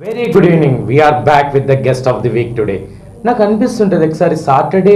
Very good evening we are back with the guest of the week today నాకు అనిపిస్తుంటుంది ఒకసారి Saturday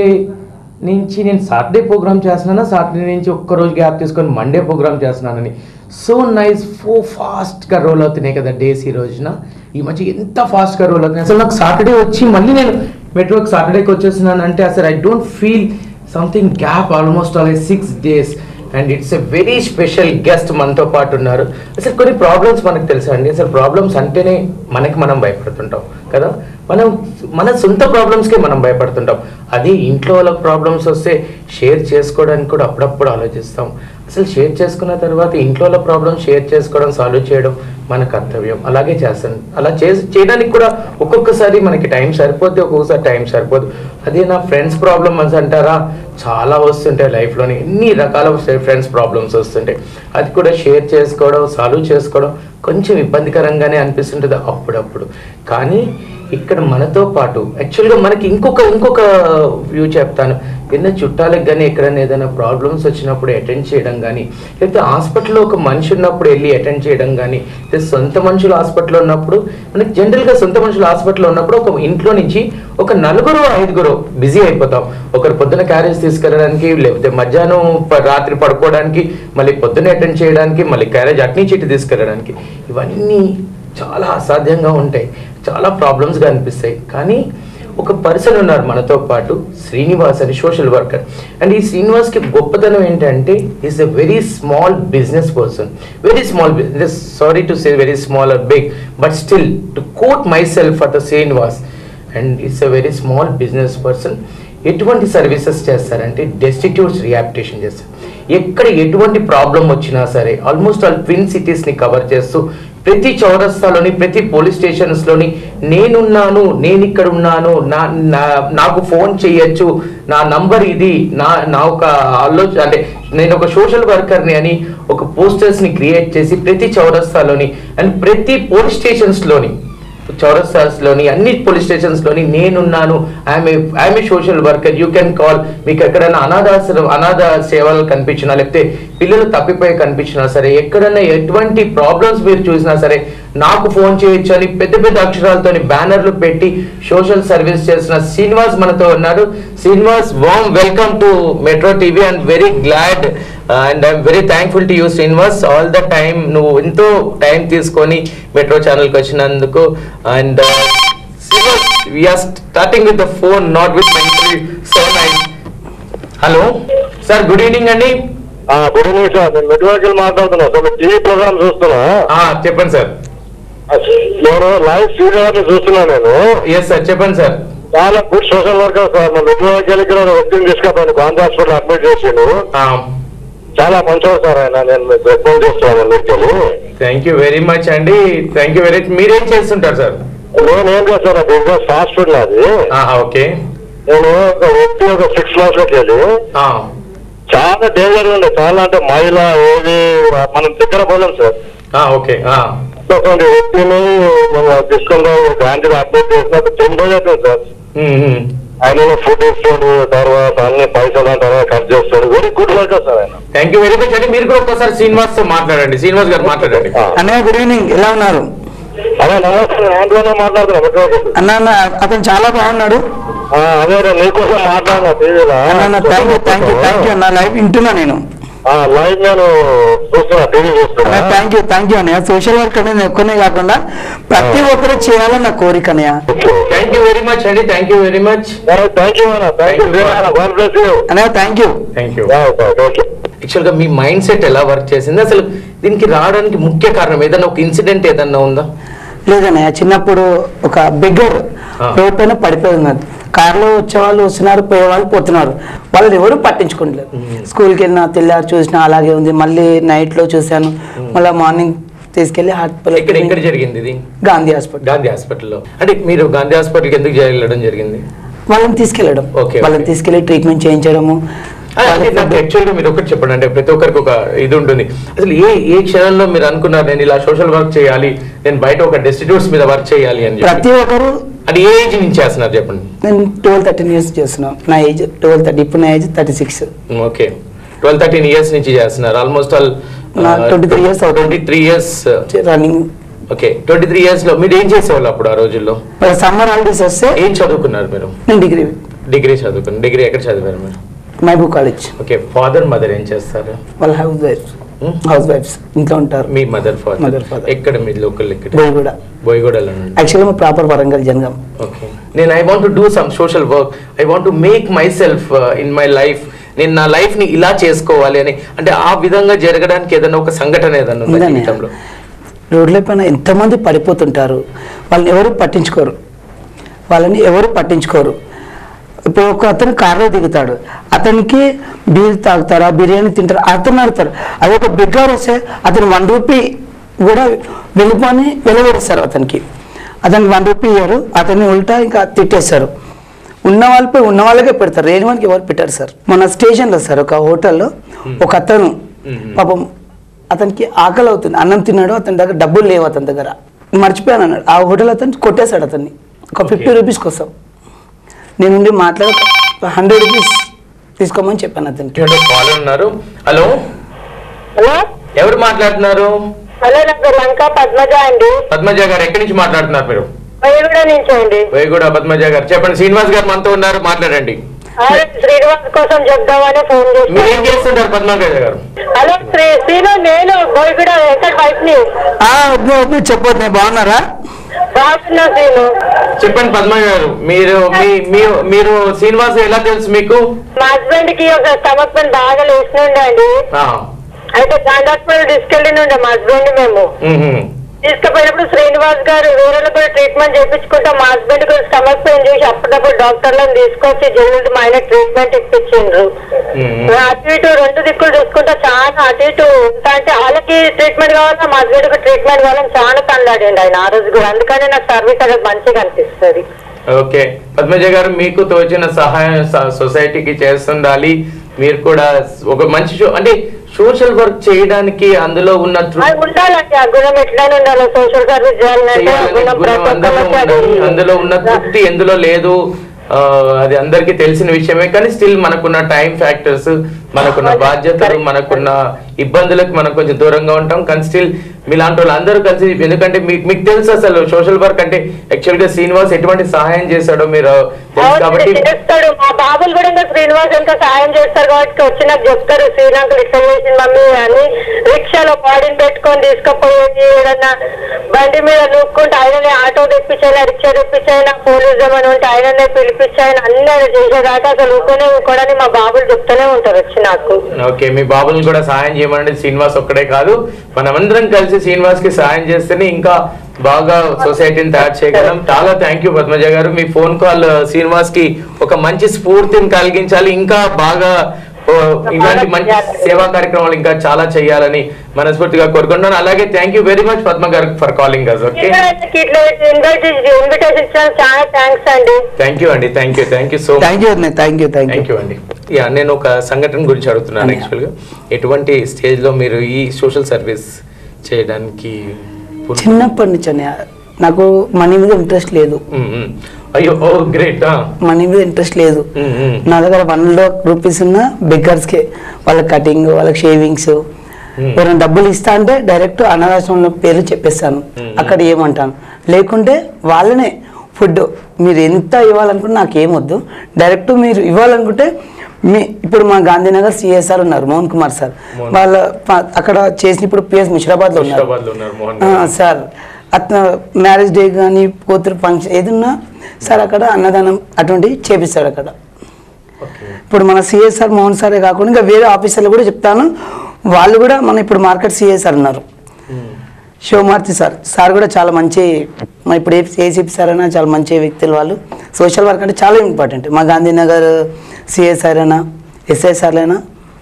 నుంచి నేను సాటర్డే ప్రోగ్రామ్ చేస్తున్నానా సాటర్డే నుంచి ఒక్క రోజు గ్యాప్ తీసుకొని మండే ప్రోగ్రామ్ చేస్తున్నానని సో నైస్ ఫో ఫాస్ట్గా రోల్ అవుతున్నాయి కదా డేస్ ఈ రోజున ఈ మధ్య ఎంత ఫాస్ట్గా రోల్ అవుతున్నాయి అసలు నాకు సాటర్డే వచ్చి మళ్ళీ నేను మెట్రోకి సాటర్డేకి వచ్చేస్తున్నాను అంటే అసలు I don't feel something gap almost all six days and it's a very special guest మనతో పాటు ఉన్నారు అసలు కొన్ని ప్రాబ్లమ్స్ మనకు తెలుసా అండి అసలు ప్రాబ్లమ్స్ అంటేనే మనకి మనం భయపడుతుంటాం కదా మనం మన సొంత ప్రాబ్లమ్స్కే మనం భయపడుతుంటాం అది ఇంట్లో వాళ్ళకి ప్రాబ్లమ్స్ వస్తే షేర్ చేసుకోవడానికి కూడా అప్పుడప్పుడు ఆలోచిస్తాం అసలు షేర్ చేసుకున్న తర్వాత ఇంట్లో వాళ్ళ ప్రాబ్లమ్స్ షేర్ చేసుకోవడం సాల్వ్ చేయడం మన కర్తవ్యం అలాగే చేస్తాను అలా చేసి చేయడానికి కూడా ఒక్కొక్కసారి మనకి టైం సరిపోద్ది ఒక్కొక్కసారి టైం సరిపోదు అదే నా ఫ్రెండ్స్ ప్రాబ్లమ్స్ అంటారా చాలా వస్తుంటాయి లైఫ్లోని ఎన్ని రకాల ఫ్రెండ్స్ ప్రాబ్లమ్స్ వస్తుంటాయి అది కూడా షేర్ చేసుకోవడం సాల్వ్ చేసుకోవడం కొంచెం ఇబ్బందికరంగానే అనిపిస్తుంటుంది అప్పుడప్పుడు కానీ ఇక్కడ మనతో పాటు యాక్చువల్గా మనకి ఇంకొక ఇంకొక వ్యూ చెప్తాను ఎన్నో చుట్టాలకు కానీ ఎక్కడైనా ఏదైనా ప్రాబ్లమ్స్ వచ్చినప్పుడు అటెండ్ చేయడం కానీ లేకపోతే హాస్పిటల్లో ఒక మనిషి ఉన్నప్పుడు వెళ్ళి అటెండ్ చేయడం కానీ లేకపోతే సొంత మనుషులు హాస్పిటల్లో ఉన్నప్పుడు మనకి జనరల్గా సొంత మనుషులు హాస్పిటల్లో ఉన్నప్పుడు ఒక ఇంట్లో నుంచి ఒక నలుగురు ఐదుగురు బిజీ అయిపోతాం ఒకరు పొద్దున క్యారేజ్ తీసుకెళ్ళడానికి లేకపోతే మధ్యాహ్నం ప- రాత్రి పడుకోవడానికి మళ్ళీ పొద్దున అటెండ్ చేయడానికి మళ్ళీ క్యారేజ్ అట్నీ చిట్టి తీసుకెళ్ళడానికి ఇవన్నీ చాలా అసాధ్యంగా ఉంటాయి చాలా ప్రాబ్లమ్స్గా అనిపిస్తాయి కానీ ఒక పర్సన్ ఉన్నారు మనతో పాటు శ్రీనివాస్ అని సోషల్ వర్కర్ అండ్ ఈ శ్రీనివాస్కి గొప్పతనం ఏంటంటే is a very small business person very small business sorry to say very small or big but still to quote myself at Srinivas and it's a very small business person ఎటువంటి services చేస్తారంటే destitutes rehabilitation చేస్తారు ఎక్కడ ఎటువంటి problem వచ్చినా సరే almost all twin సిటీస్ని cover చేస్తూ ప్రతి చౌరస్తాలోని ప్రతి పోలీస్ స్టేషన్స్లోని నేనున్నాను నేను ఇక్కడ ఉన్నాను నా నా- నాకు ఫోన్ చేయొచ్చు నా నంబర్ ఇది నా నా ఒక ఆలోచన అంటే నేను ఒక సోషల్ వర్కర్ని అని ఒక పోస్టర్స్ని క్రియేట్ చేసి ప్రతి చౌరస్తాలోని అండ్ ప్రతి పోలీస్ స్టేషన్స్లోని చౌరస్తాస్లోని అన్ని పోలీస్ స్టేషన్స్లోని నేనున్నాను I'm I'm a social worker you can call మీకు ఎక్కడైనా అనాథాశ్రమం అనాథ సేవలు కనిపించినా లేకపోతే పిల్లలు తప్పిపోయి కనిపించినా సరే ఎక్కడైనా ఎటువంటి ప్రాబ్లమ్స్ మీరు చూసినా సరే నాకు ఫోన్ చేయొచ్చు అని పెద్ద పెద్ద అక్షరాలతోని బ్యానర్లు పెట్టి సోషల్ సర్వీస్ చేసిన శ్రీనివాస్ మనతో ఉన్నారు Srinivas warm welcome to Metro TV and very glad and I'm very thankful to you Srinivas all the time నువ్వు ఎంతో టైం తీసుకొని మెట్రో ఛానల్కి వచ్చినందుకు and Srinivas we are starting with the phone not with my so nice hello sir good evening అండి good evening sir నేను మెడ్వాకిల్ మాట్లాడుతున్నా sir మీరు టీవీ ప్రోగ్రామ్ చూస్తున్నా ఆ, చెప్పండి సార్ నేను లైవ్ శ్రీనివాస్ చూస్తున్నా నేను ఎస్ సార్ చెప్పండి సార్ చాలా గుడ్ సోషల్ వర్కర్ సార్ మన మెడ్వాకిల్ ఇక్కడ వ్యక్తిని తీసుకపోయాను గాంధీ హాస్పిటల్ అడ్మిట్ చేసిండు చాలా మంచివాడు సార్ ఆయన నేను మీకు రికమెండ్ చేస్తాను అందరికీ థ్యాంక్ యూ వెరీ మచ్ అండి థ్యాంక్ యూ వెరీ మీరేం చేస్తుంటారు సార్ నేను ఏం చేస్తాను సార్ బిజినెస్ ఫాస్ట్ ఫుడ్ నాది ఓకే నేను ఒక వ్యక్తి ఒక సిక్స్ మంత్స్ లోకి వెళ్ళి చాలా డేంజర్ ఉండే చాలా అంటే మహిళ ఏది మనం దగ్గర పోలేం సార్ ఓకే అటువంటి వ్యక్తిని మన తీసుకుంటా గాంధీ అప్డేట్ చేసినప్పుడు టెన్ రోజు అవుతుంది సార్ ఆయన ఫుడ్ ఇస్తాడు తర్వాత అన్ని పైసలు తర్వాత కట్ చేస్తాడు వెరీ గుడ్ వర్కర్ సార్ ఆయన థ్యాంక్ యూ వెరీ మచ్ అండి మీరు కూడా ఒక్కసారి శ్రీనివాస్ తో మాట్లాడండి శ్రీనివాస్ గారు మాట్లాడండి ఆ. అన్నయ్య గుడ్ ఈవినింగ్ ఎలా ఉన్నారు అదే నమస్తే నేను ఆంధ్రలోనే మాట్లాడుతున్నా మెట్రోకి. అన్న అన్న అతను చాలా బాగున్నాడు ఆ, అదే రే, నీకోసం మాట్లాడినా టీవీలో అన్న thank you thank you thank you అన్న లైవ్ వింటున్నా నేను లైవ్ నేను చూస్తున్నా టీవీ చూస్తున్నా థ్యాంక్ యూ థ్యాంక్ యూ అన్నయ్య సోషల్ వర్క్ అనేది ఒక్కనే కాకుండా ప్రతి ఒక్కరు చేయాలని నా కోరిక అన్నయ్య థ్యాంక్ యూ వెరీ మచ్ అండి thank you very much thank you అన్న thank you God bless you అన్నయ్య thank you thank you okay యాక్చువల్గా మీ మైండ్ సెట్ ఎలా వర్క్ చేసింది అసలు దీనికి రావడానికి ముఖ్య కారణం ఏదైనా ఒక ఇన్సిడెంట్ ఏదన్నా ఉందా లేదన్నయ్య చిన్నప్పుడు ఒక బిగ్గర్ ఆ. రోడ్ పైన పడిపోయి ఉన్నది కార్లో వచ్చేవాళ్ళు వస్తున్నారు పోయేవాళ్ళు పోతున్నారు వాళ్ళని ఎవరు పట్టించుకోవట్లేదు స్కూల్కి వెళ్ళినా తెల్లారు చూసినా అలాగే ఉంది మళ్ళీ నైట్లో చూశాను మళ్ళీ మార్నింగ్ తీసుకెళ్ళి ఇక్కడ ఎక్కడ హాస్పిటల్ జరిగింది ఇది గాంధీ హాస్పిటల్ గాంధీ హాస్పిటల్లో అంటే మీరు గాంధీ హాస్పిటల్కి ఎందుకు వెళ్ళడం జరిగింది వాళ్ళని తీసుకెళ్ళడం Okay, వాళ్ళని okay. తీసుకెళ్ళి ట్రీట్మెంట్ చేయించడము అదే, అంటే నాకు యాక్చువల్గా మీరు ఒకటి చెప్పండి అంటే ప్రతి ఒక్కరికి ఒక ఇది ఉంటుంది అసలు ఏ ఏ క్షణంలో మీరు అనుకున్నారు నేను ఇలా సోషల్ వర్క్ చేయాలి నేను బయట ఒక డెస్టిట్యూట్స్ మీద వర్క్ చేయాలి అని చెప్పి ప్రతి ఒక్కరు అది ఏ ఏజ్ నుంచి చేస్తున్నారు చెప్పండి నేను ట్వెల్వ్ థర్టీన్ ఇయర్స్ చేస్తున్నాను నా ఏజ్ ట్వెల్వ్ థర్టీ ఇప్పుడు నా age thirty six okay twelve thirteen years నుంచి చేస్తున్నారు ఆల్మోస్ట్ ఆల్ నా 23 years అవుతుంది. Twenty three years running okay twenty three years లో మీరు ఏం చేసేవాళ్ళు అప్పుడు ఆ రోజుల్లో సమ్మర్ హాలిడేస్ వస్తే ఏం చదువుకున్నారు మీరు నేను డిగ్రీ డిగ్రీ చదువుకున్నారు డిగ్రీ ఎక్కడ చదివారు మీరు Mahboob college okay father mother ఏం చేస్తారు వాళ్ళ హౌస్ వైఫ్స్ Hmm? హౌస్ వైఫ్స్ ఇంట్లో ఉంటారు మీ మదర్ ఫాదర్ Mother, father. ఎక్కడ మీ లోకల్ ఎక్కడ బోయగూడ బోయగూడలో నుండి యాక్చువల్గా మా ప్రాపర్ వరంగల్ జనగాం ఓకే నేను I want do some social work I want make myself in my life నేను నా లైఫ్ ని ఇలా చేసుకోవాలి అని అంటే ఆ విధంగా జరగడానికి ఏదైనా ఒక సంఘటన ఏదైనా ఉందా ఉందన్నయ్య. జీవితంలో రోడ్ల పైన ఎంతమంది పడిపోతుంటారు వాళ్ళని ఎవరు పట్టించుకోరు వాళ్ళని ఎవరు పట్టించుకోరు ఇప్పుడు ఒక అతను కారులో దిగుతాడు అతనికి బీర్ తాగుతారా బిర్యానీ తింటారా అతను అడుగుతారు అది ఒక బిగ్గర్ వస్తే అతను వన్ రూపీ కూడా వెళ్ళిపోని వెలవేస్తారు అతనికి అతనికి వన్ రూపీ ఇయ్యారు అతన్ని ఉల్టా ఇంకా తిట్టేస్తారు ఉన్న వాళ్ళపై ఉన్న వాళ్ళకే పెడతారు లేని వాళ్ళకి ఎవరు పెట్టారు సార్ మన స్టేషన్లో సార్ ఒక హోటల్లో ఒక అతను Mhm. పాపం అతనికి ఆకలి అవుతుంది అన్నం తిన్నాడు అతని దగ్గర డబ్బులు లేవు అతని దగ్గర మర్చిపోయాను అన్నాడు ఆ హోటల్ అతను కొట్టేశాడు అతన్ని ఒక ఫిఫ్టీ Okay. రూపీస్ కోసం నేను ఉండి మాట్లాడ హండ్రెడ్ రూపీస్ తీసుకోమని చెప్పాను అతనికి కాల్ ఉన్నారు హలో హలో ఎవరు మాట్లాడుతున్నారు హలో నా పేరు లంకా పద్మజ అండి పద్మజ గారు ఎక్కడి నుంచి మాట్లాడుతున్నారు మీరు వైగూడ నుంచి అండి వేగూడ పద్మజ గారు చెప్పండి శ్రీనివాస్ గారు మనతో ఉన్నారు మాట్లాడండి అదే శ్రీనివాస్ కోసం చెప్దామని ఫోన్ మీరు ఏం చేశాను చేస్తుంటారు పద్మజ గారు హలో శ్రీ శ్రీను నేను వైగూడ ఎక్కడ వైఫ్ ని ఆ, వద్దు వద్దు చెప్పొద్దు నేను బాగున్నారా బాగున్నా శ్రీను చెప్పండి పద్మజ గారు మీరు మీ మీ- మీరు శ్రీనివాస్ ఎలా తెలుసు మీకు మా హస్బెండ్ కి ఒక స్టమక్ పెయిన్ బాగా లేచినుండే అండి ఆ, అయితే గాంధీ హాస్పిటల్ తీసుకెళ్ళినుండే మా హస్బెండ్ మేము మ్మ్. తీసుకుపోయినప్పుడు శ్రీనివాస్ గారు వేరే కూడా ట్రీట్మెంట్ చేయించుకుంటాం మా హస్బెండ్ కూడా స్టమక్ పెయిన్ చేసి అప్పుడప్పుడు డాక్టర్లను తీసుకొచ్చి జల్ది మా ఆయన ట్రీట్మెంట్ ఇప్పించిండ్రు మ్మ్. అటు ఇటు రెండు దిక్కులు చూసుకుంటే చాలా అటు ఇటు ఎంత అంటే వాళ్ళకి ట్రీట్మెంట్ కావాలా మా హస్బెండ్ ట్రీట్మెంట్ కావాలని చాలా తనలాడండి ఆయన ఆ రోజు కూడా అందుకని నాకు సర్వీస్ అనేది మంచిగా అనిపిస్తుంది ఓకే పద్మజ గారు మీకు తోచిన సహాయం స- సొసైటీకి చేస్తుండాలి మీరు కూడా ఒక మంచి షో అంటే సోషల్ వర్క్ చేయడానికి అందులో ఉన్న తృ- అది ఉండాలండి ఆ గుణం ఎట్లనే ఉండాలి సోషల్ సర్వీస్ చేయాలంటే ఆ చేయాలనే గుణం గుణం ప్రతి అందులో ఒక్కరికి ఉండాలి. అది- అందులో ఉన్న తృప్తి ఎందులో లేదు ఆ, అది అందరికీ తెలిసిన విషయమే కానీ స్టిల్ మనకున్న టైం ఫ్యాక్టర్స్ మనకున్న అవును. బాధ్యతలు Correct. మనకున్న ఇబ్బందులకు మనం కొంచెం దూరంగా ఉంటాం కానీ స్టిల్ మీలాంటి వాళ్ళు అందరూ కలిసి ఎందుకంటే మీకు మీకు తెలుసు అసలు సోషల్ వర్క్ అంటే యాక్చువల్ గా శ్రీనివాస్ ఎటువంటి సహాయం చేశాడో మీరు తెలుసు అవును, కాబట్టి చేస్తాడు మా బాబులు కూడా ఇంకా శ్రీనివాస్ ఇంకా సాయం చేస్తారు కాబట్టి వచ్చి నాకు చెప్తారు శ్రీలంకలు ఇట్లా చేసింది మమ్మీ అని రిక్షాలో బాడీని పెట్టుకొని తీసుకుపోయి ఏదన్నా బండి మీద నూక్కుంటే ఆయననే ఆటో తెప్పించాయినా రిక్షా తెప్పించాయినా పోలీస్ జమని ఉంటే ఆయననే పిలిపించాయన అన్ని ఆయన చేసేదాకా అసలు ఊరుకొని ఊరుకోవడానికి మా బాబులు చెప్తూనే ఉంటారు వచ్చి నాకు ఓకే మీ బాబుని కూడా సహాయం చేయమనండి శ్రీనివాస్ ఒక్కడే కాదు మనమందరం కలిసి శ్రీనివాస్ కి సహాయం చేస్తేనే ఇంకా బాగా సొసైటీని తయారు చేయగలం చాలా థ్యాంక్ యూ పద్మజ గారు మీ ఫోన్ కాల్ శ్రీనివాస్ కి ఒక మంచి స్ఫూర్తిని కలిగించాలి ఇంకా బాగా ఓ, ఇలాంటి మంచి సేవా కార్యక్రమాలు ఇంకా చాలా చేయాలని మనస్ఫూర్తిగా కోరుకుంటున్నాను అలాగే thank you very much Padma గారు ఫర్ కాలింగ్ అస్ ఓకే ఇంకా ఇట్లా ఇన్వైట్ ఇన్విటేషన్ ఇచ్చిన చాలా థ్యాంక్స్ అండి థ్యాంక్ యూ అండి thank you thank you so much thank you thank you thank thank you you అండి యా నేను ఒక సంఘటన గురించి అడుగుతున్నాను అన్నయ్య. యాక్చువల్గా ఎటువంటి స్టేజ్లో మీరు ఈ సోషల్ సర్వీస్ చేయడానికి పున్- చిన్నప్పటి నుంచి అన్నయ్య నాకు మనీ మీద ఇంట్రెస్ట్ లేదు మ్మ్, మ్మ్. అయ్యో ఓ గ్రేట్ మనీ మీద ఇంట్రెస్ట్ లేదు నా దగ్గర వన్ లాక్ రూపీస్ ఉన్న బెగ్గర్స్కే వాళ్ళ కటింగ్ వాళ్ళకి షేవింగ్స్ ఎవరైనా డబ్బులు ఇస్తా అంటే డైరెక్ట్ అనాథాశ్రమంలో పేరు చెప్పేస్తాను Hmm. అక్కడ ఏమంటాను లేకుంటే వాళ్ళనే ఫుడ్ మీరు ఎంత ఇవ్వాలనుకుంటే నాకు ఏమొద్దు డైరెక్ట్ మీరు ఇవ్వాలనుకుంటే మీ ఇప్పుడు మా గాంధీనగర్ సిఎస్ఆర్ ఉన్నారు మోహన్ కుమార్ సార్ మోహన్. వాళ్ళ ప- అక్కడ చేసిన ఇప్పుడు పిఎస్ ముషిరాబాద్లో ఉన్నారు హైదరాబాద్లో ఉన్నారు మోహన్ ఆ, గారు. సార్ అతను మ్యారేజ్ డే కానీ కూతురు ఫంక్షన్ ఏదన్నా సార్ అక్కడ అన్నదానం అటువంటివి చేపిస్తాడు అక్కడ ఓకే ఇప్పుడు మన సిఎస్ఆర్ మోహన్ సారే కాకుండా ఇంకా వేరే ఆఫీసర్లు కూడా చెప్తాను వాళ్ళు కూడా మన ఇప్పుడు మార్కెట్ సిఎస్ఆర్ ఉన్నారు మ్మ్. శివమార్తి సార్ సార్ కూడా చాలా మంచి మన ఇప్పుడు ఏసీపీ సార్ అయినా చాలా మంచి వ్యక్తులు వాళ్ళు సోషల్ వర్క్ అంటే చాలా ఇంపార్టెంట్ మా గాంధీనగర్ సిఎస్ఆర్ అయినా ఎస్ఐసార్ అయినా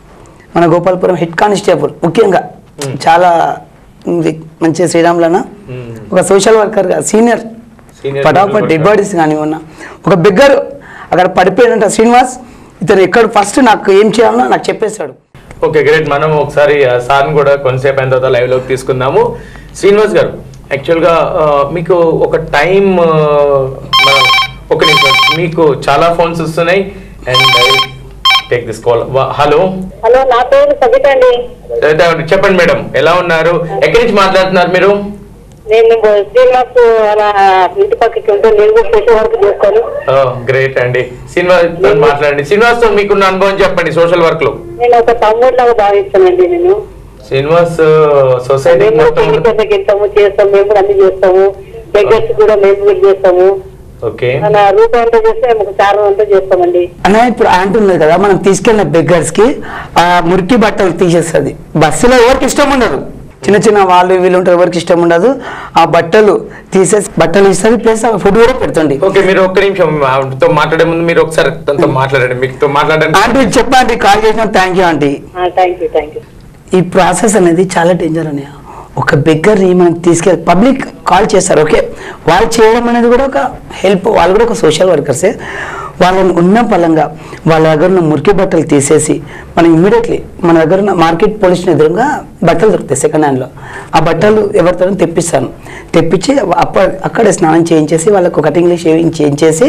మన గోపాలపురం హెడ్ కానిస్టేబుల్ ముఖ్యంగా Hmm. చాలా ఉంది. మంచి శ్రీరాములన మ్మ్. ఒక సోషల్ వర్కర్గా సీనియర్ Senior పటాపట్ social డెడ్ worker. బాడీస్ కానీ ఉన్న ఒక బిగ్గర్ అక్కడ పడిపోయినంట శ్రీనివాస్ ఇతను ఎక్కడ ఫస్ట్ నాకు ఏం చేయాలనో నాకు చెప్పేశాడు ఓకే గ్రేట్ మనం ఒకసారి ఆ, సార్ని కూడా కొంతసేపు అయిన తర్వాత లైవ్ లోకి తీసుకుందాము శ్రీనివాస్ గారు యాక్చువల్గా ఆ, మీకు ఒక టైం ఆ, మనం ఒక నిమిషం మీకు చాలా ఫోన్స్ వస్తున్నాయి and take this call hello hello నా పేరు సబిత అండి చెప్పండి మేడం ఎలా ఉన్నారు ఎక్కడి నుంచి మాట్లాడుతున్నారు మీరు నేను శ్రీనివాస్ అలా ఇంటి పక్కకి ఉంటే నేను కూడా సోషల్ వర్క్ చేస్తాను గ్రేట్ అండి శ్రీనివాస్ తో మాట్లాడండి శ్రీనివాస్ తో మీకున్న అనుభవం చెప్పండి సోషల్ వర్క్ లో నేను ఒక తమ్ముడిలాగా భావిస్తానండి నేను శ్రీనివాస్ సొసైటీ మేము మొత్తం పెళ్లి కొత్తకి వెళ్తాము చేస్తాము మేము కూడా అన్ని చేస్తాము బెగ్గర్స్ కూడా మేము కూడా చేస్తాము ఓకే మన రూపాయి అంతా చేస్తే మేము ఒక చారం అంతా చేస్తామండి అన్న ఇప్పుడు అంటున్నది కదా మనం తీసుకెళ్ళిన బెగ్గర్స్ కి ఆ మురికి బట్టలు తీసేస్తుంది బస్సులో ఎవరికి ఇష్టం ఉండదు చిన్న చిన్న వాళ్ళు వీళ్ళు ఉంటారు ఎవరికి ఇష్టం ఉండదు ఆ బట్టలు తీసేసి బట్టలు ఇస్తుంది ప్లస్ ఫుడ్ కూడా పెడుతుంది ఓకే మీరు ఒక్క నిమిషం ఆవిడతో మాట్లాడే ముందు మీరు ఒకసారి తనతో మాట్లాడండి మీతో మాట్లాడండి ఆంటీ చెప్పండి కాల్ చేసిన thank you aunty thank you thank you ఈ ప్రాసెస్ అనేది చాలా డేంజర్ అనే ఒక బెగ్గర్ని మనం తీసుకెళ్ళి పబ్లిక్ కాల్ చేస్తారు ఓకే వాళ్ళు చేయడం అనేది కూడా ఒక హెల్ప్ వాళ్ళు కూడా ఒక సోషల్ వర్కర్సే వాళ్ళని ఉన్న పలంగా వాళ్ళ దగ్గర ఉన్న మురికి బట్టలు తీసేసి మనం ఇమ్మీడియట్లీ మన దగ్గర ఉన్న మార్కెట్ పోలీస్ ఎదురుగా బట్టలు దొరుకుతాయి సెకండ్ హ్యాండ్లో ఆ బట్టలు ఎవరితో తెప్పిస్తాను తెప్పించి అప్ప అక్కడే స్నానం చేయించేసి వాళ్ళకు కటింగ్లో షేవింగ్ చేయించేసి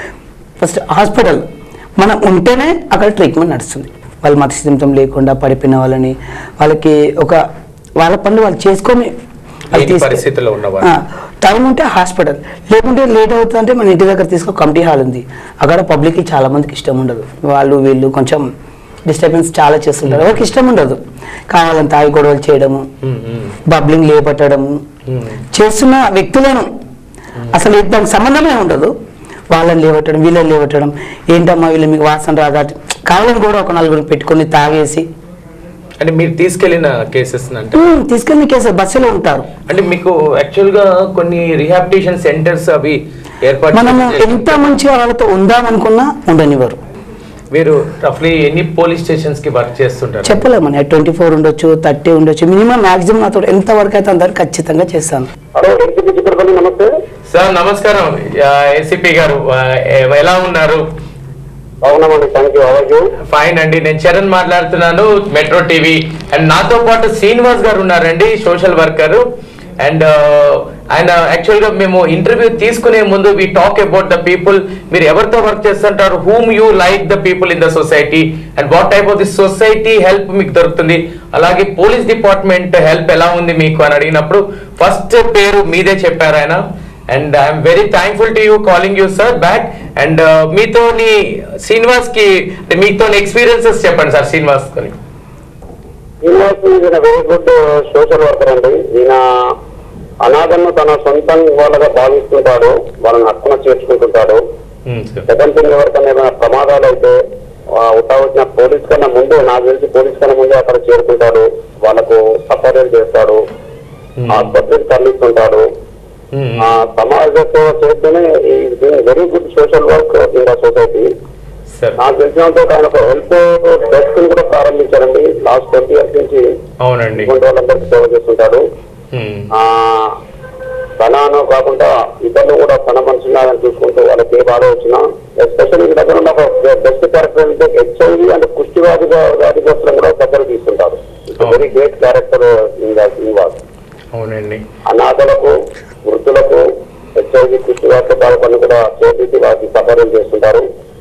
ఫస్ట్ హాస్పిటల్ మనం ఉంటేనే అక్కడ ట్రీట్మెంట్ నడుస్తుంది వాళ్ళు మత సిద్ధం లేకుండా పడిపోయిన వాళ్ళని వాళ్ళకి ఒక వాళ్ళ పనులు వాళ్ళు చేసుకొని అది లేని తీసుకె- పరిస్థితుల్లో ఉన్నవాళ్ళు. ఆ, టైం ఉంటే హాస్పిటల్ లేకుంటే లేట్ అవుతుందంటే మన ఇంటి దగ్గర తీసుకో కమిటీ హాల్ ఉంది అక్కడ పబ్లిక్కి చాలా మందికి ఇష్టం ఉండదు వాళ్ళు వీళ్ళు కొంచెం డిస్టర్బెన్స్ చాలా చేస్తుంటారు ఎవరికి ఇష్టం ఉండదు కావాలని తాగి గొడవలు చేయడము ఉమ్, ఉమ్, బబ్లింగ్ లేపట్టడము ఉమ్. చేస్తున్న వ్యక్తులను అసలు దానికి సంబంధమే ఉండదు వాళ్ళని లేవట్టడం వీళ్ళని లేవట్టడం ఏంటమ్మా వీళ్ళు మీకు వాసన రాదా కావాలని కూడా ఒక నలుగురు పెట్టుకొని తాగేసి అంటే మీరు తీసుకెళ్లిన కేసెస్ అంటే "ఉమ్, తీసుకెళ్ళి కేసు బస్సులో ఉంటారు అంటే మీకు యాక్చువల్ గా కొన్ని రిహాబిటేషన్ సెంటర్స్ అవి ఏర్పాటు మనము చేసి- ఎంత మంచిగా వాళ్ళతో ఉందామనుకున్నా ఉండనివ్వరు మీరు రఫ్లీ ఎన్ని పోలీస్ స్టేషన్స్ కి వర్క్ చేస్తుంటారు చెప్పలేమని ట్వంటీ ఫోర్ ఉండొచ్చు థర్టీ ఉండొచ్చు మినిమం మాక్సిమం నాతో ఎంత వరకు అయితే అందరు ఖచ్చితంగా చేస్తాను హలో ఎంపీ చిక్కడపల్లి నమస్తే సార్ నమస్కారం ఏసీపీ గారు ఆ, ఎ- ఎలా ఉన్నారు అవునామండి థ్యాంక్ యూ అవైజ్ ఫైన్ అండి నేను చరణ్ మాట్లాడుతున్నాను మెట్రో టీవీ అండ్ నాతో పాటు శ్రీనివాస్ గారు ఉన్నారండి సోషల్ వర్కర్ అండ్ ఆయన యాక్చువల్ గా మేము ఇంటర్వ్యూ తీసుకునే ముందు we talk about the people మీరు ఎవరితో వర్క్ చేస్తుంటారు whom you like the people in the society and what type of the society help మీకు దొరుకుతుంది అలాగే పోలీస్ డిపార్ట్మెంట్ హెల్ప్ ఎలా ఉంది మీకు అని అడిగినప్పుడు ఫస్ట్ పేరు మీదే చెప్పారు ఆయన and I'm very thankful to you calling you sir back and మీతోని శ్రీనివాస్ కి అంటే మీతో ఎక్స్పీరియన్సెస్ చెప్పండి సార్ శ్రీనివాస్ కొని శ్రీనివాస్ ఈయన వెరీ గుడ్ సోషల్ వర్కర్ అండి ఈయన అనాథను తన సొంతం వాళ్ళగా భావిస్తుంటాడు వాళ్ళని హక్కున చేర్చుకుంటుంటాడు సెకండ్ థింగ్ ఎవరికైనా ఏమైనా ప్రమాదాలు అయితే ఉట్టా వచ్చిన పోలీస్ కన్నా ముందు నాకు తెలిసి పోలీస్ కన్నా ముందే అక్కడ చేరుకుంటాడు వాళ్ళకు సపరేట్ చేస్తాడు ఆసుపత్రికి తరలిస్తుంటాడు ఆ సమాజంతో చేస్తూనే very good social work in the society sir నాకు తెలిసినంత ఆయన ఒక హెల్త్ డెస్క్ కూడా ప్రారంభించారండి లాస్ట్ ట్వంటీ ఇయర్స్ నుంచి అవునండి ఇటువంటి వాళ్ళందరికీ సేవ చేస్తుంటాడు Hmm. ఆ తనను కాకుండా ఇతరులు కూడా తన మనుషులను చూసుకుంటూ వాళ్ళకి ఏ బాధ వచ్చినా ఎస్పెషల్లీ ఈ దగ్గర ఉన్న ఒక బెస్ట్ క్యారెక్టర్ అంటే హెచ్ఐవి అండ్ కుష్టి వ్యాధి వ్యాధిగ్రస్తులను కూడా దగ్గర తీసుకుంటారు Oh. Very great character Srinivas అవునండి అనాథలకు వృద్ధులకు హెచ్ఐవి కుష్టి వ్యాధితో బాధపడిన కూడా చేతి వారికి సఫరం చేస్తుంటారు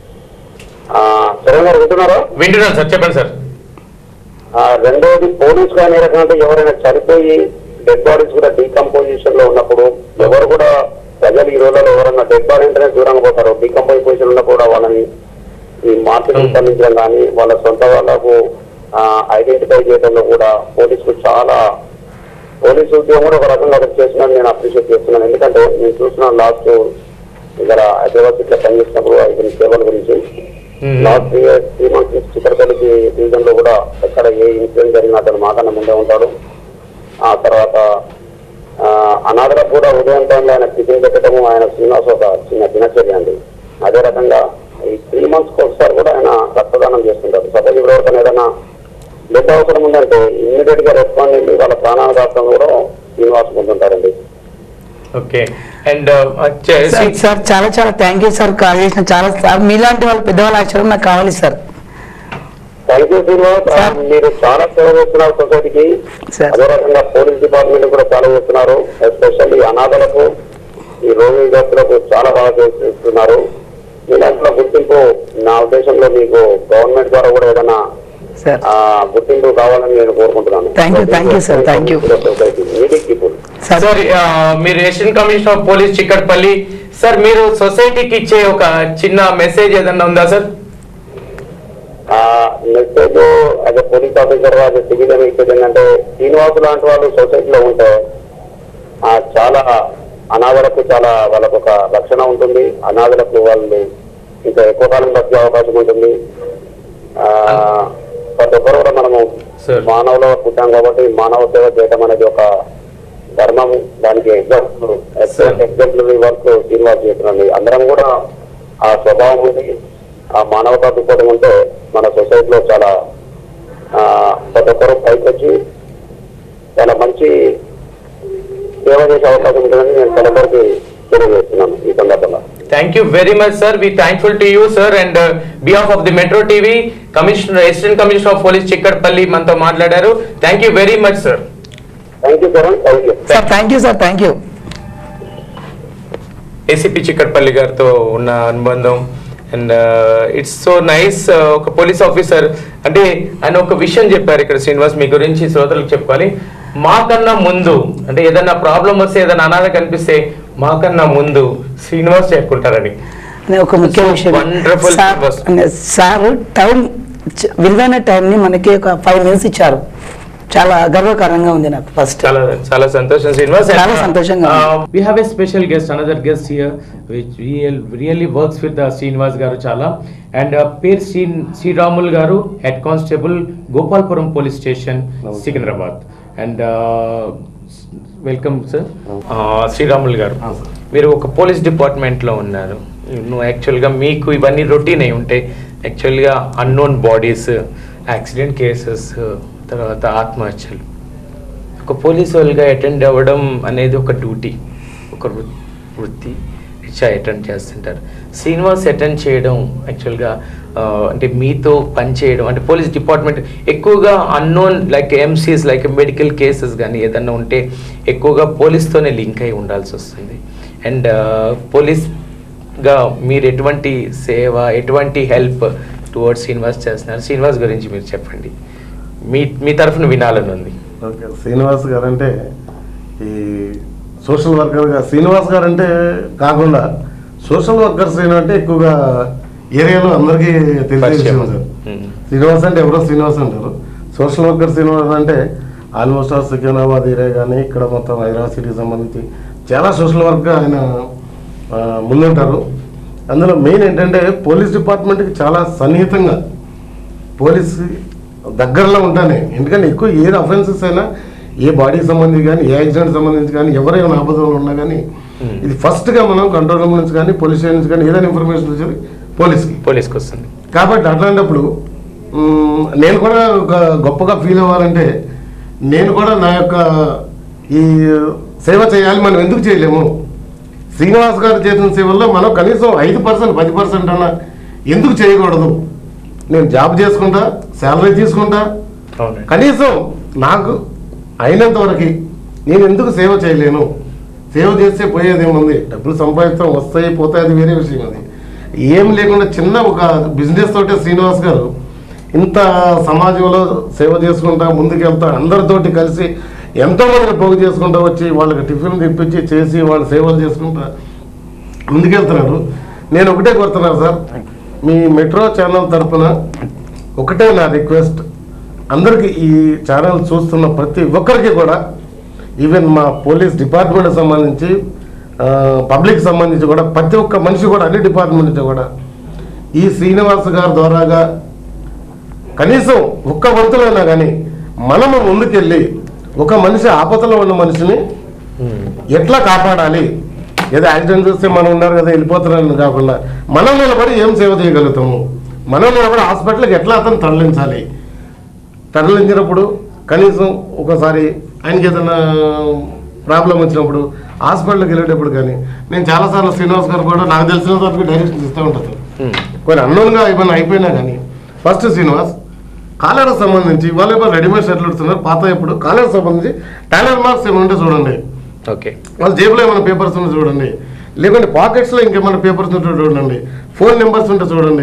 ఆ చరణ్ గారు వింటున్నారా వింటున్నాను సార్ చెప్పండి సార్ ఆ, రెండోది పోలీస్ కానీ రకంటే ఎవరైనా చనిపోయి డెడ్ బాడీస్ కూడా డీకంపోజిషన్ లో ఉన్నప్పుడు ఎవరు కూడా ప్రజలు ఈ రోజుల్లో ఎవరైనా డెడ్ బాడీ అంటేనే దూరంగా పోతారు డీకంపోజ్ పొజిషన్ ఉన్నప్పుడు కూడా వాళ్ళని ఈ మార్కెటింగ్ Hmm. పండించడం కానీ వాళ్ళ సొంత వాళ్ళకు ఐడెంటిఫై చేయడంలో కూడా పోలీసులు చాలా పోలీసు ఉద్యోగం కూడా ఒక రకంగా ఒకటి చేస్తున్నాను నేను అప్రిషియేట్ చేస్తున్నాను ఎందుకంటే నేను చూస్తున్నాను లాస్ట్ ఇక్కడ హైదరాబాద్ ఇట్లా పనిచేసినప్పుడు ఇతని సేవల గురించి Hmm. Last three years three months నుంచి చిత్రపల్లికి డివిజన్ లో కూడా ఎక్కడ ఏ ఇన్సిడెంట్ జరిగినా అతను మాకన్నా ముందే ఉంటాడు ఆ తర్వాత ఆ, అనాథలకు కూడా ఉదయం టైంలో ఆయన టిఫిన్ పెట్టడము ఆయన శ్రీనివాస్ ఒక చిన్న దినచర్య అండి అదే రకంగా ఈ త్రీ మంత్స్ ఒకసారి కూడా ఆయన రక్తదానం చేస్తుంటారు సపోజ్ ఎవరికైనా ఏదైనా బ్లడ్ అవసరం ఉందంటే ఇమ్మీడియట్ గా రెస్పాండ్ అయ్యి వాళ్ళ ప్రాణాల దాకా కూడా శ్రీనివాస్ పొందుంటారండి ఓకే అండ్ సార్ సార్ చాలా చాలా థ్యాంక్ యూ సార్ కాల్ చేసిన చాలా సార్ మీలాంటి వాళ్ళు పెద్దవాళ్ళు ఆశ్చర్యం నాకు కావాలి సార్ థ్యాంక్ యూ శ్రీనివాస్ ఆ, సార్. మీరు చాలా సేవ చేస్తున్నారు సొసైటీకి సార్. అదే రకంగా పోలీస్ డిపార్ట్మెంట్ కూడా చాలా చేస్తున్నారు ఎస్పెషల్లీ అనాథలకు ఈ రోగిగ్రస్తులకు చాలా బాగా చేస్తున్నారు మీ దాంట్లో గుర్తింపు నా ఉద్దేశంలో మీకు గవర్నమెంట్ ద్వారా కూడా ఏదైనా సార్ ఆ గుర్తింపు కావాలని నేను కోరుకుంటున్నాను Thank you, thank you, sir. Thank you. Meeting people sir sir ఆ, మీరు Asian commission of police Chikkadpally sir మీరు సొసైటీకి ఇచ్చే ఒక చిన్న మెసేజ్ ఏదన్నా ఉందా సార్ మెసేజ్ అదే పోలీస్ ఆఫీసర్ అది సివిలియన్ ఇచ్చేది ఏంటంటే శ్రీనివాసు లాంటి వాళ్ళు సొసైటీలో ఉంటే ఆ, చాలా అనాథలకు చాలా వాళ్ళకు ఒక రక్షణ ఉంటుంది అనాథలకు వాళ్ళు ఇంకా ఎక్కువ కాలం బతికే అవకాశం ఉంటుంది ఆ, ప్రతి ఒక్కరు కూడా మనము Sir. మానవులో పుట్టాం కాబట్టి మానవ సేవ చేయడం అనేది ఒక ధర్మం దానికి ఎగ్జాంపుల్ ఎగ్జాంపుల్ వర్క్ శ్రీనివాస్ చేస్తున్నాండి అందరం కూడా ఆ స్వభావం ఉంది ఆ మానవతా దృక్పథం ఉంటే మన సొసైటీలో చాలా ఆ, ప్రతి ఒక్కరు పైకి వచ్చి చాలా మంచి సేవ చేసే అవకాశం ఉంటుందని నేను చాలా వరకు తెలియజేస్తున్నాను ఈ సందర్భంగా thank you very much sir we thankful to you sir and behalf of the metro TV commissioner assistant commissioner of police Chikkadpally మనతో మాట్లాడారు thank you very much sir thank you sir thank you sir thank you sir thank you ACP Chikkadpally గారితో ఉన్న అనుబంధం and it's so nice ఒక police officer అంటే ఆయన ఒక విషయం చెప్పారు ఇక్కడ శ్రీనివాస్ మీ గురించి శ్రోతలకు చెప్పుకోవాలి మాకన్నా ముందు అంటే ఏదైనా ప్రాబ్లం వస్తే ఏదైనా అనాథ కనిపిస్తే మాకన్నా ముందు శ్రీనివాస్ చెప్పుకుంటారని అనే ఒక ముఖ్య So విషయం wonderful సార్ was- అనే సార్ టైం చ- విలువైన టైంని మనకి ఒక ఫైవ్ మినిట్స్ ఇచ్చారు చాలా గర్వకారంగా ఉంది నాకు ఫస్ట్ చాలా చాలా సంతోషం శ్రీనివాస్ చాలా సంతోషంగా ఉంది. We have a special guest another guest here which really works with Srinivas గారు చాలా అండ్ పేరు శ్రీ శ్రీరాములు గారు head constable Gopalpuram police station Secunderabad and welcome sir Sriramulu గారు మీరు ఒక పోలీస్ డిపార్ట్మెంట్లో ఉన్నారు నువ్వు యాక్చువల్గా మీకు ఇవన్నీ రొటీన్ అయి ఉంటాయి యాక్చువల్గా అన్నోన్ బాడీస్ యాక్సిడెంట్ కేసెస్ తర్వాత ఆత్మహత్యలు ఒక పోలీస్ వాళ్ళుగా అటెండ్ అవ్వడం అనేది ఒక డ్యూటీ ఒక వృ- వృత్తి రిచా అటెండ్ చేస్తుంటారు శ్రీనివాస్ అటెండ్ చేయడం యాక్చువల్గా ఆ, అంటే మీతో పని చేయడం అంటే పోలీస్ డిపార్ట్మెంట్ ఎక్కువగా unknown like MCs like medical cases కానీ ఏదన్నా ఉంటే ఎక్కువగా పోలీస్తోనే లింక్ అయి ఉండాల్సి వస్తుంది అండ్ పోలీస్గా మీరు ఎటువంటి సేవ ఎటువంటి హెల్ప్ టువర్డ్స్ శ్రీనివాస్ చేస్తున్నారు శ్రీనివాస్ గురించి మీరు చెప్పండి మీ మీ తరఫున వినాలని ఉంది ఓకే శ్రీనివాస్ గారు అంటే ఈ సోషల్ వర్కర్గా శ్రీనివాస్ గారు అంటే కాకుండా సోషల్ వర్కర్ శ్రీను అంటే ఎక్కువగా ఏరియాలో అందరికీ తెలిసే పరిచయం. విషయం సార్ మ్మ్. శ్రీనివాస్ అంటే ఎవరో శ్రీనివాస్ అంటారు సోషల్ వర్కర్ శ్రీనివాస్ అంటే ఆల్మోస్ట్ ఆల్ సికింద్రాబాద్ ఏరియా కానీ ఇక్కడ మొత్తం హైదరాబాద్ సిటీకి సంబంధించి చాలా సోషల్ వర్క్గా ఆయన ఆ, ముందుంటారు అందులో మెయిన్ ఏంటంటే పోలీస్ డిపార్ట్మెంట్కి చాలా సన్నిహితంగా పోలీస్ దగ్గరలో ఉంటానే ఎందుకంటే ఎక్కువ ఏ అఫెన్సెస్ అయినా ఏ బాడీకి సంబంధించి కానీ ఏ యాక్సిడెంట్ సంబంధించి కానీ ఎవరైనా ఆపదలు ఉన్నా కానీ Hmm. ఇది ఫస్ట్గా మనం కంట్రోల్ రూమ్ నుంచి కానీ పోలీస్ స్టేషన్ నుంచి కానీ ఏదైనా ఇన్ఫర్మేషన్ వచ్చేది పోలీస్కి పోలీస్కి వస్తుంది కాబట్టి అట్లాంటప్పుడు మ్, నేను కూడా ఒక గొప్పగా ఫీల్ అవ్వాలంటే నేను కూడా నా యొక్క ఈ సేవ చేయాలి మనం ఎందుకు చేయలేము శ్రీనివాస్ గారు చేసిన సేవల్లో మనం కనీసం ఐదు పర్సెంట్ పది పర్సెంట్ అన్న ఎందుకు చేయకూడదు నేను జాబ్ చేసుకుంటా శాలరీ తీసుకుంటా అవునండి కనీసం నాకు అయినంత వరకు నేను ఎందుకు సేవ చేయలేను సేవ చేస్తే పోయేది ఏముంది డబ్బులు సంపాదిస్తాం వస్తాయి పోతాయి అది వేరే విషయం అది ఏం లేకుండా చిన్న ఒక బిజినెస్ తోటే శ్రీనివాస్ గారు ఇంత సమాజంలో సేవ చేసుకుంటా ముందుకెళ్తా అందరితోటి కలిసి ఎంతో మందిని పోగు చేసుకుంటా వచ్చి వాళ్ళకి టిఫిన్ తెప్పించి చేసి వాళ్ళు సేవలు చేసుకుంటా ముందుకెళ్తున్నారు నేను ఒకటే కోరుతున్నాను సార్ మీ మెట్రో ఛానల్ తరపున ఒకటే నా రిక్వెస్ట్ అందరికీ ఈ ఛానల్ చూస్తున్న ప్రతి ఒక్కరికి కూడా ఈవెన్ మా పోలీస్ డిపార్ట్మెంట్ సంబంధించి పబ్లిక్ సంబంధించి కూడా ప్రతి ఒక్క మనిషి కూడా అన్ని డిపార్ట్మెంట్ నుంచి కూడా ఈ శ్రీనివాస్ గారి ద్వారాగా కనీసం ఒక్క వంతులైనా కానీ మనము ముందుకెళ్ళి ఒక మనిషి ఆపదలో ఉన్న మనిషిని ఎట్లా కాపాడాలి ఏదో యాక్సిడెంట్ చూస్తే మనం ఉన్నారు కదా వెళ్ళిపోతున్నారని కాకుండా మనం నిలబడి ఏం సేవ చేయగలుగుతాము మనం నిలబడి హాస్పిటల్కి ఎట్లా అతను తరలించాలి తరలించినప్పుడు కనీసం ఒకసారి ఆయనకి ఏదైనా ప్రాబ్లం వచ్చినప్పుడు హాస్పిటల్కి వెళ్ళేటప్పుడు కానీ నేను చాలాసార్లు శ్రీనివాస్ గారు కూడా నాకు తెలిసిన వరకు డైరెక్షన్ ఇస్తూ ఉంటాను కొన్ని అన్నోన్గా ఏమైనా అయిపోయినా కానీ ఫస్ట్ శ్రీనివాస్ కాలర్కి సంబంధించి వాళ్ళు ఏమైనా రెడీమేడ్ షర్ట్లు ఉడుతున్నారు పాత ఇప్పుడు కాలర్ సంబంధించి టాలెంట్ మార్క్స్ ఏమైనా ఉంటే చూడండి ఓకే వాళ్ళ జేబులో ఏమైనా పేపర్స్ ఉంటే చూడండి లేకుంటే పాకెట్స్లో ఇంకేమైనా పేపర్స్ ఉంటే చూడండి ఫోన్ నెంబర్స్ ఉంటే చూడండి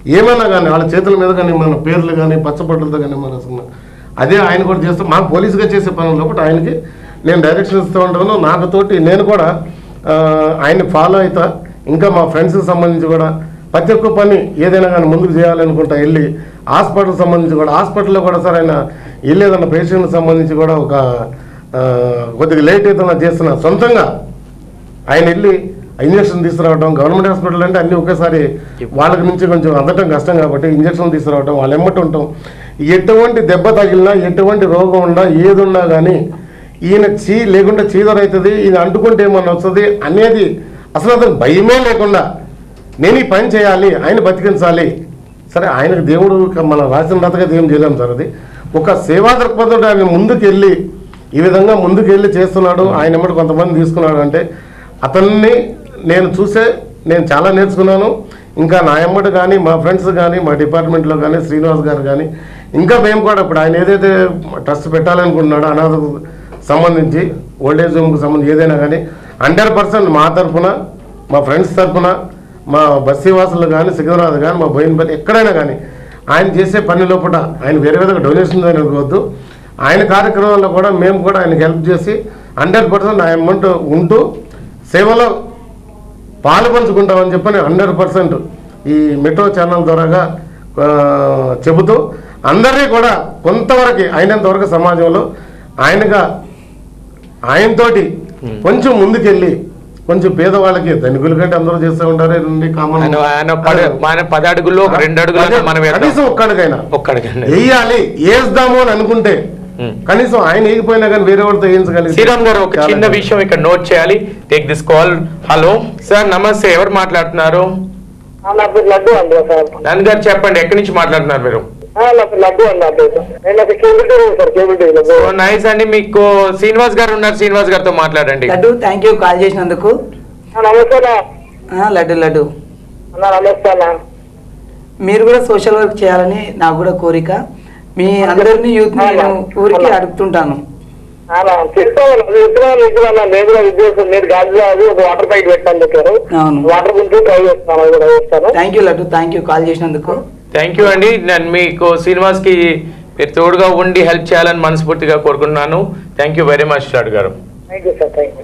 ఏమైనా కానీ వాళ్ళ చేతుల మీద కానీ మన పేర్లు కానీ పచ్చబట్టలతో కానీ మన అసలు అదే ఆయన కూడా చేస్తాం మాకు పోలీసుగా చేసే పనులు ఒకటి ఆయనకి నేను డైరెక్షన్ ఇస్తూ ఉంటాను నాకు తోటి నేను కూడా ఆ, ఆయన్ని ఫాలో అవుతా ఇంకా మా ఫ్రెండ్స్కి సంబంధించి కూడా ప్రతి ఒక్క పని ఏదైనా కానీ ముందుకు చేయాలనుకుంటా వెళ్ళి హాస్పిటల్ సంబంధించి కూడా హాస్పిటల్లో కూడా సార్ ఆయన వెళ్ళేదన్న పేషెంట్కి సంబంధించి కూడా ఒక ఆ, కొద్దిగా లేట్ అయితే చేస్తున్నా సొంతంగా ఆయన వెళ్ళి ఇంజక్షన్ తీసుకురావడం గవర్నమెంట్ హాస్పిటల్ అంటే అన్ని ఒకేసారి వాళ్ళకి నుంచి కొంచెం అందటం కష్టం కాబట్టి ఇంజక్షన్ తీసుకురావడం వాళ్ళు ఎమ్మటి ఉంటాం ఎటువంటి దెబ్బ తగిలినా ఎటువంటి రోగం ఉన్నా ఏది ఉన్నా కానీ ఈయన చీ లేకుండా చీదర అవుతుంది ఈయన అంటుకుంటే ఏమన్నా వస్తుంది అనేది అసలు అతను భయమే లేకుండా నేను ఈ పని చేయాలి ఆయన బతికించాలి సరే ఆయనకు దేవుడు మన రాసిన రాతగా ఏం చేయలేం సార్ అది ఒక సేవా దృక్పథంతో ఆయన ముందుకు వెళ్ళి ఈ విధంగా ముందుకు వెళ్ళి చేస్తున్నాడు ఆయన ఎమ్మటి కొంతమంది తీసుకున్నాడు అంటే అతన్ని నేను చూసే నేను చాలా నేర్చుకున్నాను ఇంకా నా ఎమ్మటి కానీ మా ఫ్రెండ్స్ కానీ మా డిపార్ట్మెంట్లో కానీ శ్రీనివాస్ గారు కానీ ఇంకా మేము కూడా ఇప్పుడు ఆయన ఏదైతే ట్రస్ట్ పెట్టాలనుకుంటున్నాడో అనాథకు సంబంధించి ఓల్డేజ్ హోమ్కి సంబంధించి ఏదైనా కానీ హండ్రెడ్ పర్సెంట్ మా తరఫున మా ఫ్రెండ్స్ తరఫున మా బస్సీవాసులు కానీ సికింద్రాబాద్ కానీ మా బోయినపల్లి ఎక్కడైనా కానీ ఆయన చేసే పని లోపల ఆయన వేరే విధంగా డొనేషన్ అని అనుకోవద్దు ఆయన కార్యక్రమాల్లో కూడా మేము కూడా ఆయనకి హెల్ప్ చేసి హండ్రెడ్ పర్సెంట్ ఆయన అమౌంట్ ఉంటూ సేవలో పాలు పంచుకుంటామని చెప్పని హండ్రెడ్ పర్సెంట్ ఈ మెట్రో ఛానల్ ద్వారాగా ఆ, చెబుతూ అందరినీ కూడా కొంతవరకు అయినంతవరకు సమాజంలో ఆయనగా ఆయనతోటి కొంచెం ముందుకెళ్ళి కొంచెం పేదవాళ్ళకి ధనికుల కంటే అందరూ చేస్తూ ఉంటారు ఇవన్నీ కామన్ ఆయన ఆయన పద ఆయన పది అడుగుల్లో ఒక రెండు అడుగులు మనం వేద్దాం. కనీసం ఒక్కడికైనా ఒక్కడికండి వేయాలి వేద్దాము అని అనుకుంటే Hmm. కనీసం ఆయన వేయకపోయినా కానీ వేరే వాళ్ళతో వేయించగలిగితే శ్రీరామ్ గారు ఒక చాలా చిన్న విషయం ఇక్కడ నోట్ చేయాలి take this call hello sir నమస్తే ఎవరు మాట్లాడుతున్నారు ఆ, నా పేరు లడ్డు అండి సార్ నన్ను గారు చెప్పండి ఎక్కడి నుంచి మాట్లాడుతున్నారు మీరు ఆ, నా పేరు లడ్డు అండి నా పేరు నేను అది కేబుల్ టీవీ సార్ కేబుల్ టీవీలో సో నైస్ అండి మీకు శ్రీనివాస్ గారు ఉన్నారు శ్రీనివాస్ గారితో మాట్లాడండి లడ్డు థ్యాంక్ యూ కాల్ చేసినందుకు ఆ, నమస్తే అన్న. ఆ, లడ్డు లడ్డు అన్న నమస్తే అన్న మీరు కూడా సోషల్ వర్క్ చేయాలని నాకు కూడా కోరిక మీ అందరినీ యూత్ నేను ఊరికి అడుగుతుంటాను అలా చెప్తాను చెప్తున్నాను ఇస్తున్నాను నేను కూడా విద్యార్థులు నేను గాజు అది ఒక వాటర్ పైప్ పెట్టాను చెప్పారు అవును. వాటర్ గురించి ట్రై చేస్తున్నాను అది కూడా చేస్తాను thank you Laddu thank you call చేసినందుకు థ్యాంక్ యూ అండి నేను మీకు శ్రీనివాస్ కి మీరు తోడుగా ఉండి హెల్ప్ చేయాలని మనస్ఫూర్తిగా కోరుకుంటున్నాను thank you very much Lad గారు thank you sir thank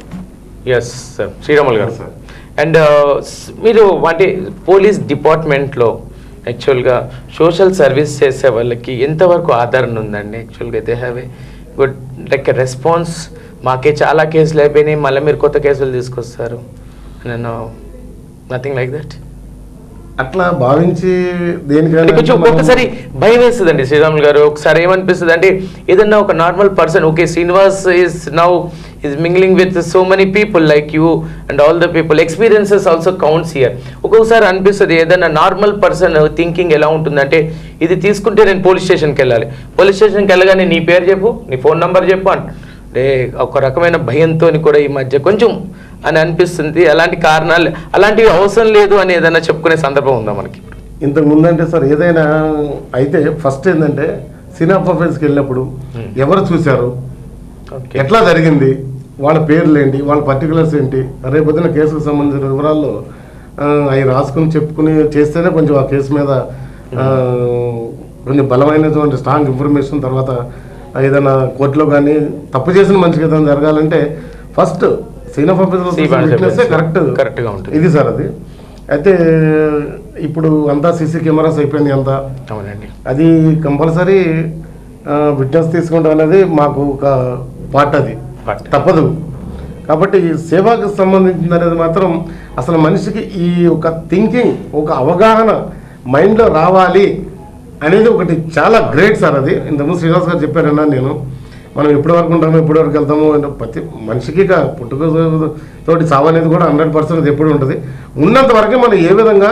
you yes sir Sriramulu గారు అండ్ మీరు అంటే పోలీస్ డిపార్ట్మెంట్లో యాక్చువల్గా సోషల్ సర్వీస్ చేసే వాళ్ళకి ఎంతవరకు ఆదరణ ఉందండి యాక్చువల్గా they have a good like response మాకే చాలా కేసులు అయిపోయినాయి మళ్ళీ మీరు కొత్త కేసులు తీసుకొస్తారు నేను నథింగ్ లైక్ దట్ అట్లా భావించి అంటే దేనికైనా కొంచెం మనం- ఒక్కొక్కసారి భయం వేస్తుందండి శ్రీరాములు గారు ఒకసారి ఏమనిపిస్తుంది అంటే ఏదన్నా ఒక normal person okay Srinivas is now is mingling with so many people like you and all the people experiences also counts here ఒక్కొక్కసారి అనిపిస్తుంది ఏదన్నా నార్మల్ పర్సన్ థింకింగ్ ఎలా ఉంటుందంటే ఇది తీసుకుంటే నేను పోలీస్ స్టేషన్కి వెళ్ళాలి పోలీస్ స్టేషన్కి వెళ్ళగానే నీ పేరు చెప్పు నీ ఫోన్ నంబర్ చెప్పు అంటే ఒక రకమైన భయంతో కూడా ఈ మధ్య కొంచెం అని అనిపిస్తుంది అలాంటి కారణాలు అలాంటివి అవసరం లేదు అని ఏదైనా చెప్పుకునే సందర్భం ఉందా మనకి ఇంతకు ముందంటే సార్ ఏదైనా అయితే ఫస్ట్ ఏంటంటే సినిమా పర్ఫార్మెన్స్కి వెళ్ళినప్పుడు Hmm. ఎవరు చూశారు ఓకే ఎట్లా జరిగింది వాళ్ళ పేర్లు ఏంటి వాళ్ళ పర్టికులర్స్ ఏంటి రేపొద్దున కేసుకు సంబంధించిన వివరాల్లో ఆ, అవి రాసుకుని చెప్పుకుని చేస్తేనే కొంచెం ఆ కేసు మీద ఆ, కొంచెం బలమైనటువంటి స్ట్రాంగ్ ఇన్ఫర్మేషన్ తర్వాత ఏదైనా కోర్టులో కానీ తప్పు చేసిన మనిషికి ఏదైనా జరగాలంటే first scene of See, one officer correct correct గా ఉంటుంది. ఇది సార్ అది అయితే ఇప్పుడు అంతా సీసీ కెమెరాస్ అయిపోయినాయి అంతా అవునండి అది కంపల్సరీ విట్నెస్ తీసుకుంటాం అనేది మాకు ఒక పార్ట్ అది Part. తప్పదు కాబట్టి ఈ సేవకు సంబంధించింది అనేది మాత్రం అసలు మనిషికి ఈ ఒక థింకింగ్ ఒక అవగాహన మైండ్లో రావాలి అనేది ఒకటి చాలా గ్రేట్ సార్ అది ఇంతకుముందు శ్రీనివాస్ గారు చెప్పారన్నా నేను మనం ఎప్పటి వరకు ఉంటామో ఎప్పటి వరకు వెళ్తామో అంటే ప్రతి మనిషికి ఇక పుట్టుక తోటి చావు అనేది కూడా హండ్రెడ్ పర్సెంట్ ఎప్పుడు ఉంటుంది ఉన్నంత వరకే మనం ఏ విధంగా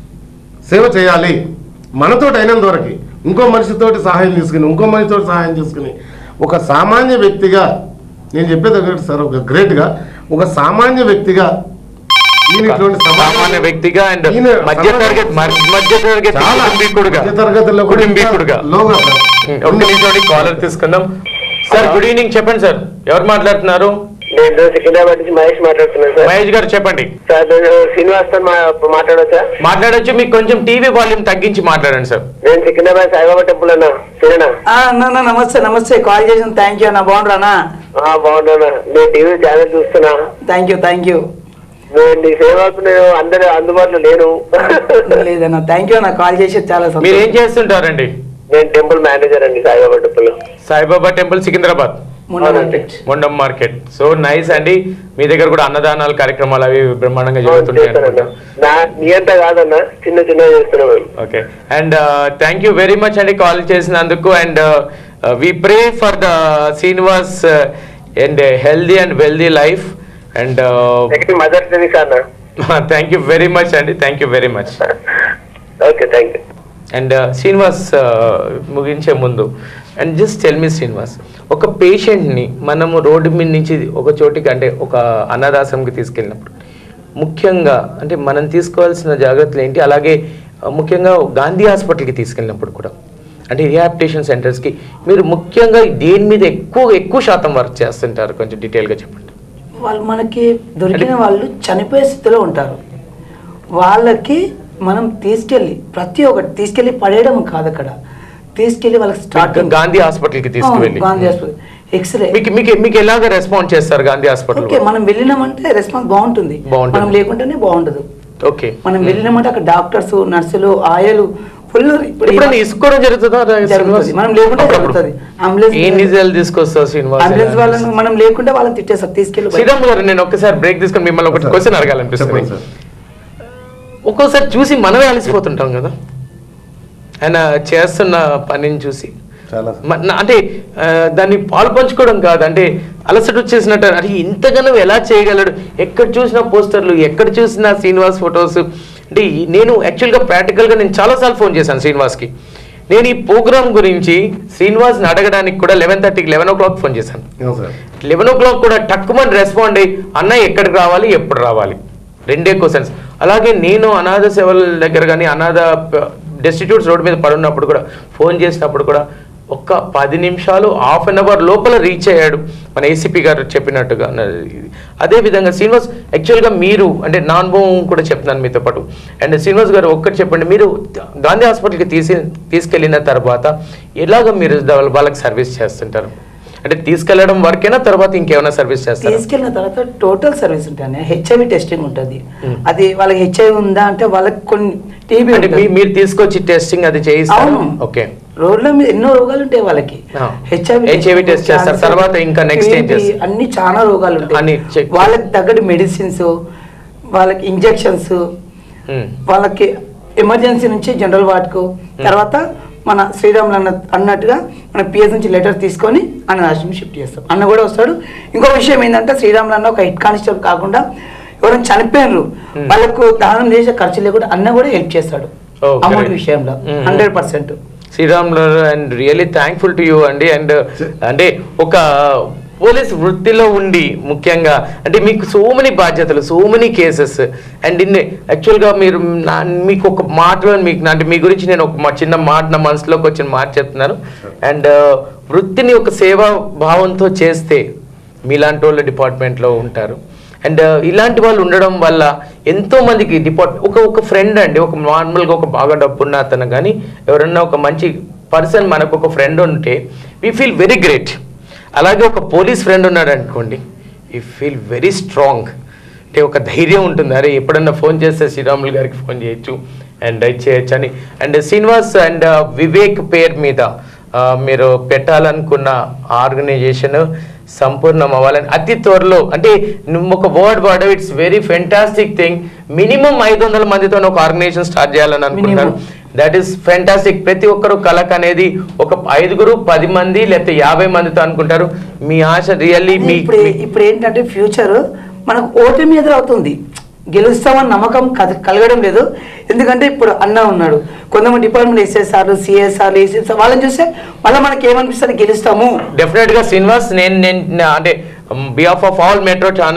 సేవ చేయాలి మనతోటి అయినంత వరకు ఇంకో మనిషితోటి సహాయం తీసుకుని ఇంకో మనిషితోటి సహాయం చేసుకుని ఒక సామాన్య వ్యక్తిగా నేను చెప్పేది ఒకటి సార్ ఒక గ్రేట్గా ఒక సామాన్య వ్యక్తిగా ఈయన ఇటువంటి సమాజ- సామాన్య వ్యక్తిగా అండ్ ఈయన మధ్య సమాజ- తరగతి మధ్య తరగతి చాలా కుటుంబీకుడుగా మధ్యతరగతిలో కూడా కుటుంబీకుడుగా లోగా సార్. ఒక నిమిషం కాలర్ తీసుకుందాం సార్ గుడ్ ఈవినింగ్ చెప్పండి సార్ ఎవరు మాట్లాడుతున్నారు నేను సికింద్రాబాద్ నుంచి మహేష్ మాట్లాడుతున్నాను సార్ మహేష్ గారు చెప్పండి సార్ నేను శ్రీనివాస్ తో మా- మాట్లాడొచ్చా మాట్లాడొచ్చు మీకు కొంచెం టీవీ వాల్యూమ్ తగ్గించి మాట్లాడండి సార్ నేను సికింద్రాబాద్ సాయిబాబా టెంపుల్ అన్నా సరేనా ఆ, అన్న అన్న, నమస్తే నమస్తే కాల్ చేసిన థ్యాంక్ యూ అన్న బాగుండ్రానా ఆ, బాగున్నానా నేను టీవీ ఛానల్ చూస్తున్నా థ్యాంక్ యూ థ్యాంక్ యూ నేను నీ సేవకు నేను అందరూ అందుబాటులో లేను లేదన్న థ్యాంక్ యూ అన్న కాల్ చేసి చాలా మీరు ఏం సంతోషం చేస్తుంటారండి నేను టెంపుల్ మేనేజర్ అండి సాయిబాబా టెంపుల్ సాయిబాబా టెంపుల్ సికింద్రాబాద్ మొన్న market. Monda market so nice అండి మీ దగ్గర కూడా అన్నదానాల కార్యక్రమాలు అవి బ్రహ్మాండంగా జరుగుతుంటాయి చేస్తానన్నా అనుకుంటా. నా నీ అంత కాదన్నా చిన్న చిన్న చేస్తున్నాం మేము okay and thank you very much అండి కాల్ చేసినందుకు and we pray for the Srinivas and healthy and wealthy life and next mother Teresa అన్న థ్యాంక్ యూ వెరీ మచ్ అండి thank you very much okay thank you and Srinivas uh, ముగించే ముందు and just tell me Srinivas ఒక పేషెంట్ని మనము road మీద నుంచి ఒక చోటికి అంటే ఒక అనాథాశ్రమంకి తీసుకెళ్ళినప్పుడు ముఖ్యంగా అంటే మనం తీసుకోవాల్సిన జాగ్రత్తలు ఏంటి అలాగే uh, ముఖ్యంగా గాంధీ హాస్పిటల్కి తీసుకెళ్ళినప్పుడు కూడా అంటే రిహాబిటేషన్ సెంటర్స్కి మీరు ముఖ్యంగా దేని మీద ఎక్కువ ఎక్కువ శాతం వర్క్ చేస్తుంటారు కొంచెం డీటెయిల్గా చెప్పండి వాళ్ళు మనకి దొరికిన వాళ్ళు చనిపోయే స్థితిలో ఉంటారు వాళ్ళకి మనం తీసుకెళ్ళి ప్రతి ఒక్కటి తీసుకెళ్ళి పడేయడం కాదు అక్కడ తీసుకెళ్ళి వాళ్ళకి స్టార్టింగ్ గాంధీ హాస్పిటల్కి తీసుకువెళ్ళి గాంధీ హాస్పిటల్ ఎక్స్రే మీకు మీకు మీకు ఎలాగ రెస్పాండ్ చేస్తారు గాంధీ హాస్పిటల్ ఓకే మనం వెళ్ళినామంటే రెస్పాన్స్ బాగుంటుంది బాగుంటుంది. మనం లేకుంటేనే బాగుండదు ఓకే మనం వెళ్ళినామంటే అక్కడ డాక్టర్స్ నర్సులు ఆయలు ఫుల్ ఇప్పుడు ఇప్పుడు ఇసుకోవడం జరుగుతుందా జరుగుతుంది. మనం లేకుంటే అప్పుడప్పుడు. జరుగుతుంది. అంబులెన్స్ ఏ నిజాలు తీసుకొస్తావు శ్రీనివాస్ అంబులెన్స్ వాళ్ళని మనం లేకుంటే వాళ్ళని తిట్టేస్తారు తీసుకెళ్ళి బయట. శ్రీరామ్ గారు నేను ఒక్కసారి బ్రేక్ తీసుకొని మిమ్మల్ని ఒకటి సార్. క్వశ్చన్ అడగాలనిపిస్తుంది చెప్పండి సార్ ఒక్కోసారి చూసి మనమే అలసిపోతుంటాం కదా ఆయన చేస్తున్న పనిని చూసి చాలా మ- నా- అంటే ఆ, దాన్ని పాలు పంచుకోవడం కాదు అంటే అలసట వచ్చేసినట్టు అది ఇంతగానో ఎలా చేయగలడు ఎక్కడ చూసినా పోస్టర్లు ఎక్కడ చూసినా శ్రీనివాస్ ఫొటోస్ అంటే ఈ- నేను యాక్చువల్గా ప్రాక్టికల్గా నేను చాలాసార్లు ఫోన్ చేశాను శ్రీనివాస్కి నేను ఈ ప్రోగ్రామ్ గురించి శ్రీనివాస్ని అడగడానికి కూడా లెవెన్ థర్టీకి లెవెన్ ఓ క్లాక్ ఫోన్ చేశాను అవును సార్ లెవెన్ ఓ క్లాక్ కూడా టక్కుమని రెస్పాండ్ అయ్యి అన్న ఎక్కడికి రావాలి ఎప్పుడు రావాలి రెండే క్వశ్చన్స్ అలాగే నేను అనాథ సేవల దగ్గర కానీ అనాథ డెస్టిట్యూట్స్ రోడ్ మీద పడున్నప్పుడు కూడా ఫోన్ చేసినప్పుడు కూడా ఒక్క పది నిమిషాలు హాఫ్ అన్ అవర్ లోపల రీచ్ అయ్యాడు మన ఏసీపీ గారు చెప్పినట్టుగా అదే విధంగా శ్రీనివాస్ యాక్చువల్గా మీరు అంటే నా అనుభవం కూడా చెప్తున్నాను మీతో పాటు అండ్ శ్రీనివాస్ గారు ఒక్కటి చెప్పండి మీరు గాంధీ హాస్పిటల్కి తీసి తీసుకెళ్ళిన తర్వాత ఎలాగ మీరు వాళ్ళకి సర్వీస్ చేస్తుంటారు అంటే తీసుకెళ్లడం వరకేనా తర్వాత ఇంకేమైనా సర్వీస్ చేస్తారా తీసుకెళ్ళిన తర్వాత టోటల్ సర్వీస్ ఉంటుంది హెచ్ఐవి టెస్టింగ్ ఉంటుంది Hmm. అది వాళ్ళకి హెచ్ఐవి ఉందా అంటే వాళ్ళకి కొన్ని టీబీ అంటే మీ- మీరు తీసుకొచ్చి టెస్టింగ్ అది చేయిస్తారు అవును. ఓకే రోడ్ల మీద ఎన్నో రోగాలు ఉంటాయి వాళ్ళకి ఆ. హెచ్ఐవి HIV test చేస్తారు. తర్వాత ఇంకా next ఏం చేస్తారు? అన్ని చాలా రోగాలు అన్ని ఉంటాయి check- వాళ్ళకి తగ్గట్టు మెడిసిన్స్ వాళ్ళకి ఇంజెక్షన్స్ ఉమ్. వాళ్ళకి ఎమర్జెన్సీ నుంచి జనరల్ వార్డుకు తర్వాత మన శ్రీరాములు అన్న అన్నట్టుగా మన పిఎస్ నుంచి లెటర్ తీసుకొని అన్న ఆశ్రమం షిఫ్ట్ చేస్తాం అన్న కూడా వస్తాడు ఇంకో విషయం ఏంటంటే శ్రీరాములు అన్న ఒక హెడ్ కానిస్టేబుల్ కాకుండా ఎవరైనా చనిపోయినారు Hmm. వాళ్ళకు దానం చేసే ఖర్చు లేకుండా అన్న కూడా హెల్ప్ చేస్తాడు Oh, అమౌంట్ correct. విషయంలో Hmm. Hundred percent Sriram and really thankful to you అండి అండ్ అంటే ఒక పోలీస్ వృత్తిలో ఉండి ముఖ్యంగా అంటే మీకు సో మెనీ బాధ్యతలు సో మెనీ కేసెస్ అండ్ ఇన్ని యాక్చువల్గా మీరు నా- మీకు ఒక మాటలో మీకు నా- అంటే మీ గురించి నేను ఒక మా- చిన్న మాట నా మనసులోకి వచ్చిన మాట చెప్తున్నాను అండ్ వృత్తిని ఒక సేవా భావంతో చేస్తే మీలాంటి వాళ్ళు డిపార్ట్మెంట్లో ఉంటారు అండ్ ఇలాంటి వాళ్ళు ఉండడం వల్ల ఎంతో మందికి డిపార్ట్ ఒక ఒక ఫ్రెండ్ అండి ఒక నార్మల్గా ఒక బాగా డబ్బున్న అతను కానీ ఎవరన్నా ఒక మంచి పర్సన్ మనకు ఒక ఫ్రెండ్ ఉంటే వి ఫీల్ వెరీ గ్రేట్ అలాగే ఒక పోలీస్ ఫ్రెండ్ ఉన్నాడు అనుకోండి ఈ ఫీల్ వెరీ స్ట్రాంగ్ అంటే ఒక ధైర్యం ఉంటుంది అరే ఎప్పుడన్నా ఫోన్ చేస్తే శ్రీరాములు గారికి ఫోన్ చేయొచ్చు అండ్ ఇది చేయొచ్చు అని అండ్ శ్రీనివాస్ అండ్ వివేక్ పేరు మీద ఆ, మీరు పెట్టాలనుకున్న ఆర్గనైజేషన్ సంపూర్ణం అవ్వాలని అతి త్వరలో అంటే నువ్వు ఒక వర్డ్ వాడవు it's very fantastic thing minimum ఐదు వందల మందితో ఒక ఆర్గనైజేషన్ స్టార్ట్ చేయాలని అనుకుంటున్నాను దట్ ఈస్ ఫెంటాస్టిక్ ప్రతి ఒక్కరు కలక్ అనేది ఒక ఐదుగురు పది మంది లేకపోతే యాభై మందితో అనుకుంటారు మీ ఆశ రియల్లీ మీ ఇప్పుడు మీ- ఇప్పుడు ఏంటంటే ఫ్యూచర్ మనకు ఓటమి ఎదురవుతుంది గెలుస్తామని నమ్మకం కద- కలగడం లేదు ఎందుకంటే ఇప్పుడు అన్న ఉన్నాడు కొంతమంది డిపార్ట్మెంట్ ఎస్ఎస్ఆర్ సిఎస్ఆర్ ఏసీఎస్ఆర్ వాళ్ళని చూస్తే మళ్ళీ మనకి ఏమనిపిస్తుంది గెలుస్తాము డెఫినెట్ గా శ్రీనివాస్ నేను నేను నా- అంటే behalf of all metro channel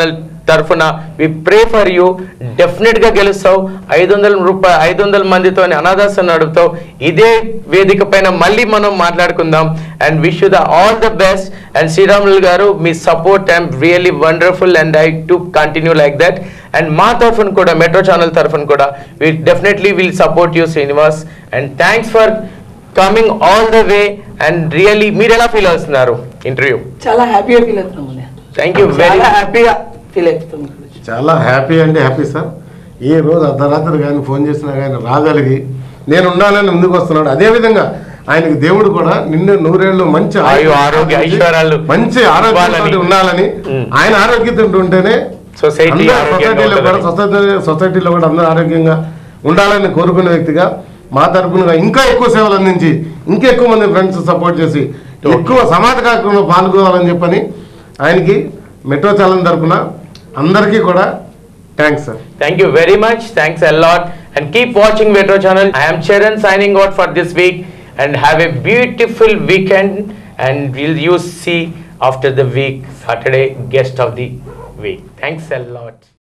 తరఫున వి ప్రే ఫర్ యూ డెఫినెట్గా గెలుస్తావు ఐదు వందల రూపాయలు ఐదు వందల మందితో అనాథాశ్రమం నడుపుతావు ఇదే వేదిక పైన మళ్ళీ మనం మాట్లాడుకుందాం and wish you the all the best and Sriramulu గారు మీ support and really wonderful and I to continue like that and మా తరఫున కూడా మెట్రో ఛానల్ తరఫున కూడా we definitely will support you Srinivas and thanks for coming all the way and really మీరు ఎలా feel అవుతున్నారు ఇంటర్వ్యూ చాలా హ్యాపీగా ఫీల్ అవుతున్నాం థ్యాంక్ యూ వెరీ చాలా హ్యాపీగా ఫీల్ అవుతున్నాం చాలా హ్యాపీ అండి హ్యాపీ సార్ ఏ రోజు అర్ధరాత్రి కానీ ఫోన్ చేసినా కానీ రాగలిగి నేను ఉండాలని ముందుకు వస్తున్నాడు అదేవిధంగా ఆయనకి దేవుడు కూడా నిన్ను నూరేళ్ళు మంచి ఆయు, ఆరోగ్య, ఐశ్వర్యాలు మంచి ఆరోగ్యంతో ఇవ్వాలని. ఉండాలని ఉమ్. ఆయన ఆరోగ్యంతో ఉంటేనే Society అందరూ ఆరోగ్యంగా సొసైటీలో కూడా ఉంటుందని. సొసైటీ సొసైటీలో కూడా అందరూ ఆరోగ్యంగా ఉండాలని కోరుకునే వ్యక్తిగా మా తరపున ఇంకా ఎక్కువ సేవలు అందించి ఇంకా ఎక్కువ మంది ఫ్రెండ్స్ సపోర్ట్ చేసి ఎక్కువ సమాజ కార్యక్రమంలో పాల్గొనాలని చెప్పని ఆయనకి మెట్రో ఛానల్ తరపున అందరికీ కూడా thanks sir Thank you very much. Thanks a lot. And keep watching Metro Channel. I am Charan signing out for this week. And have a beautiful weekend. And will you see after the week, Saturday, guest of the week. Thanks a lot.